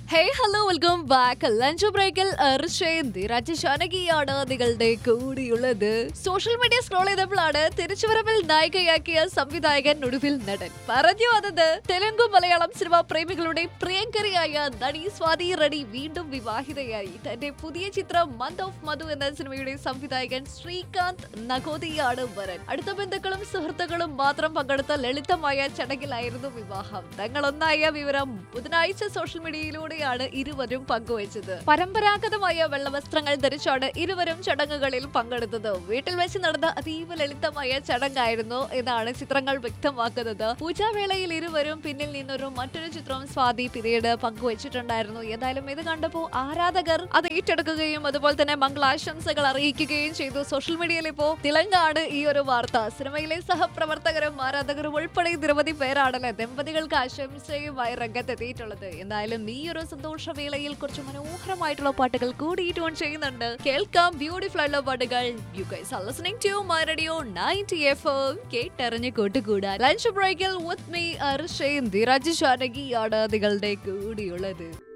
ഹേ hello welcome back lunch ബ്രേക്കിൽ അർഷയന്തി രാജശാനകിയാണ് നിങ്ങളുടെ കൂടിയുള്ളത് സോഷ്യൽ മീഡിയ സ്ക്രോൾ ചെയ്തപ്പോഴാണ് തിരിച്ചുവരവിൽ നായികയാക്കിയ സംവിധായകൻ ഒടുവിൽ നടൻ പറഞ്ഞു വന്നത് തെലുങ്കു മലയാളം സിനിമാ പ്രേമികളുടെ പ്രിയങ്കരിയായ നടി സ്വാതി റെഡി വീണ്ടും വിവാഹിതയായി തന്റെ പുതിയ ചിത്രം മന്ത് ഓഫ് മധു എന്ന സിനിമയുടെ സംവിധായകൻ ശ്രീകാന്ത് നഗോദിയാണ് വരൻ അടുത്ത ബന്ധുക്കളും സുഹൃത്തുക്കളും മാത്രം പങ്കെടുത്ത ലളിതമായ ചടങ്ങിലായിരുന്നു വിവാഹം തങ്ങൾ ഒന്നായ വിവരം ബുധനാഴ്ച സോഷ്യൽ മീഡിയയിലൂടെയാണ് ഇരുവരും പങ്കുവച്ചത് പരമ്പരാഗതമായ വെള്ളവസ്ത്രങ്ങൾ ധരിച്ചാണ് ഇരുവരും ചടങ്ങുകളിൽ പങ്കെടുത്തത് വീട്ടിൽ വെച്ച് നടന്ന അതീവ ലളിതമായ ചടങ്ങായിരുന്നു എന്നാണ് ചിത്രങ്ങൾ വ്യക്തമാക്കുന്നത് പൂജാവേളയിൽ ഇരുവരും പിന്നിൽ നിന്നൊരു മറ്റൊരു ചിത്രം സ്വാതി പിന്നീട് പങ്കുവച്ചിട്ടുണ്ടായിരുന്നു ഏതായാലും ഇത് കണ്ടപ്പോൾ ആരാധകർ അത് ഏറ്റെടുക്കുകയും അതുപോലെ തന്നെ മംഗളാശംസകൾ അറിയിക്കുകയും ചെയ്തു സോഷ്യൽ മീഡിയയിൽ ഇപ്പോ തിളങ്ങാണ് ഈ ഒരു വാർത്ത സിനിമയിലെ സഹപ്രവർത്തകരും ആരാധകരും ഉൾപ്പെടെ നിരവധി പേരാണല്ലോ ദമ്പതികൾക്ക് ആശംസയുമായി രംഗത്തെത്തിയിട്ടുള്ളത് എന്തായാലും ഈ ഒരു സന്തോഷവേളയിൽ കുറച്ച് മനോഹരമായിട്ടുള്ള പാട്ടുകൾ കൂടി ട്യൂൺ ചെയ്യുന്നുണ്ട് കേൾക്കാം ബ്യൂട്ടിഫുൾ ആയിട്ടുള്ള പാട്ടുകൾ you guys are listening to my radio 90 FM കേട്ടറിഞ്ഞ് കൂട്ടുകൂടാൻ ലഞ്ച് ബ്രേക്കിൽ വിത്ത് മീ അർഷയും ധിരാജ് ശാനകിയാണ് നിങ്ങളുടെ കൂടിയുള്ളത്